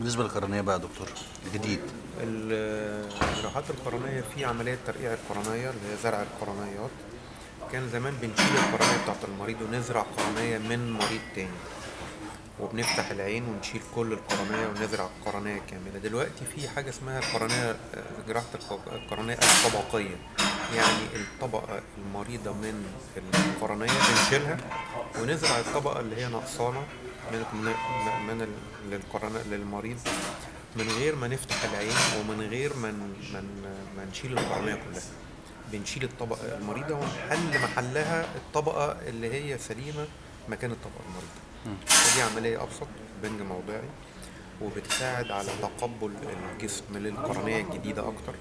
بالنسبه للقرنيه بقى يا دكتور جديد الجراحات القرنية في عملية ترقيع القرنية اللي هي زرع القرنيات كان زمان بنشيل القرنية بتاعت المريض ونزرع قرنية من مريض تاني وبنفتح العين ونشيل كل القرنية ونزرع القرنية كاملة دلوقتي في حاجة اسمها القرنية جراحة الق- القرنية الطبقية يعني الطبقة المريضة من القرنية بنشيلها ونزرع الطبقة اللي هي نقصانة من من من ال- للقرنية للمريض من غير ما نفتح العين ومن غير ما ن- ما ن- ما نشيل القرنية كلها بنشيل الطبقة المريضة ونحل محلها الطبقة اللي هي سليمة مكان الطبقة المريضة ودي عملية أبسط بنج موضعي وبتساعد على تقبل الجسم للقرنية الجديدة أكتر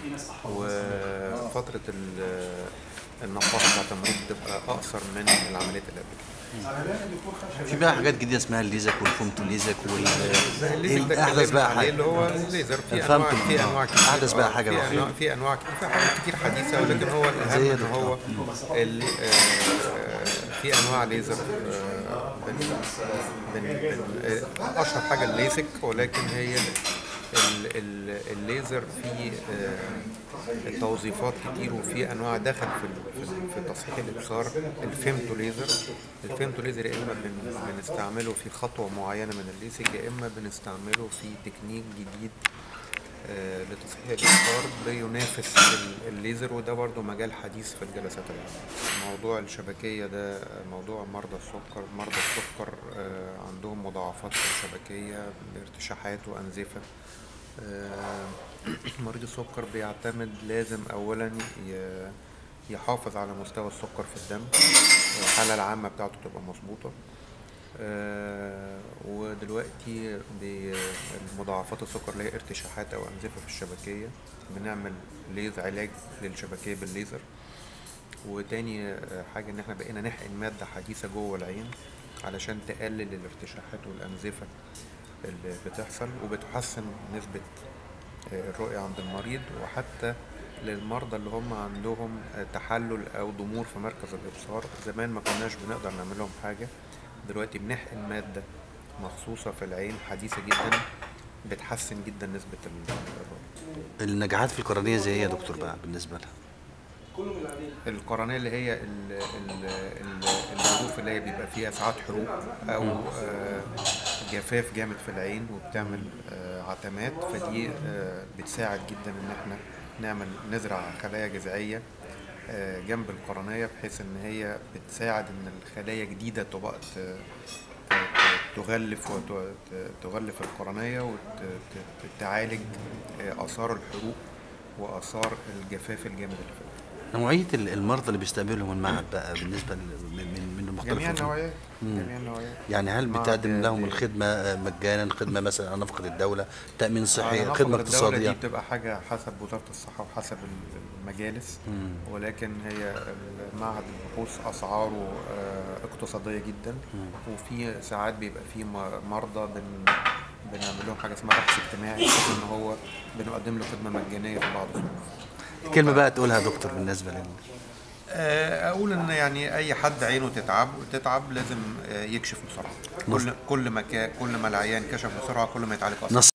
وفترة ال- النقاهة بتاعت المريض بتبقى أقصر من العمليات اللي قبل كده. في بقى حاجات جديده اسمها الليزك والفومتو ليزك وال الليزك ده إيه احدث اتكلمنا بقى عليه حاجه اللي هو الليزر في الفانتوم، انواع في آه. انواع كتير أحدث بقى آه، حاجة في بقى. انواع في انواع كتير في حاجات كتير حديثه ولكن هو الاهم زي ان هو الدكتور. ال- آه، في انواع ليزر آه، بن بن بن آه، اشهر حاجه الليزك ولكن هي ال- ال- الليزر فيه آه، توظيفات كتير وفي انواع دخل في ال- في ال- في تصحيح الابصار الفيمتو ليزر الفيمتو ليزر يا اما بن- بنستعمله في خطوه معينه من الليزك يا اما بنستعمله في تكنيك جديد آه، لتصحيح الابصار بينافس ال- الليزر وده برضو مجال حديث في الجلسات العامة موضوع الشبكية ده موضوع مرضى السكر مرضى السكر آه، عندهم مضاعفات في الشبكية ارتشاحات وأنزفة آه، مريض السكر بيعتمد لازم أولا ي- يحافظ على مستوى السكر في الدم الحالة العامة بتاعته تبقى مظبوطة آه، ودلوقتي بمضاعفات السكر اللي هي ارتشاحات او انزفه في الشبكيه بنعمل ليز علاج للشبكيه بالليزر وتاني آه، حاجه ان احنا بقينا نحقن ماده حديثه جوه العين علشان تقلل الارتشاحات والانزفه اللي بتحصل وبتحسن نسبه آه، الرؤيه عند المريض وحتى للمرضى اللي هم عندهم آه، تحلل او ضمور في مركز الابصار زمان ما كناش بنقدر نعمل لهم حاجه دلوقتي بنحقن ماده مخصوصه في العين حديثه جدا بتحسن جدا نسبه ال- الرؤيه النجاحات في القرنيه زي ايه يا دكتور بقى بالنسبه لها القرنية اللي هي ال- ال- ال- الظروف اللي هي بيبقى فيها ساعات حروق أو آه، جفاف جامد في العين وبتعمل آه، عتمات فدي آه، بتساعد جدا إن احنا نعمل نزرع خلايا جذعية آه، جنب القرنية بحيث إن هي بتساعد إن الخلايا جديدة تبقى ت- ت- تغلف وتغلف القرنية وتعالج آثار الحروق وآثار الجفاف الجامد اللي في العين. نوعيه ال- المرضى اللي بيستقبلهم المعهد بقى بالنسبه ل- من من من المختلف جميع الفنون؟ النوعيات جميع النوعيات يعني هل مع بتقدم ب- لهم ب- الخدمه آه، مجانا خدمه مثلا على نفقه الدوله تامين صحي على نفقة خدمه الدولة اقتصاديه دي بتبقى حاجة حسب وزارة الصحة وحسب ال- المجالس ولكن هي معهد البحوث أسعاره آه، اقتصادية جدا وفي ساعات بيبقى في م- مرضى بن بنعمل لهم حاجة اسمها بحث اجتماعي بحيث إن هو بنقدم له خدمة مجانية في بعض الظروف. كلمه بقى تقولها يا دكتور بالنسبه لل آه، اقول ان يعني اي حد عينه تتعب تتعب لازم آه، يكشف بسرعه كل كل ما كا- كل ما العيان كشف بسرعه كل ما يتعالج اسرع نص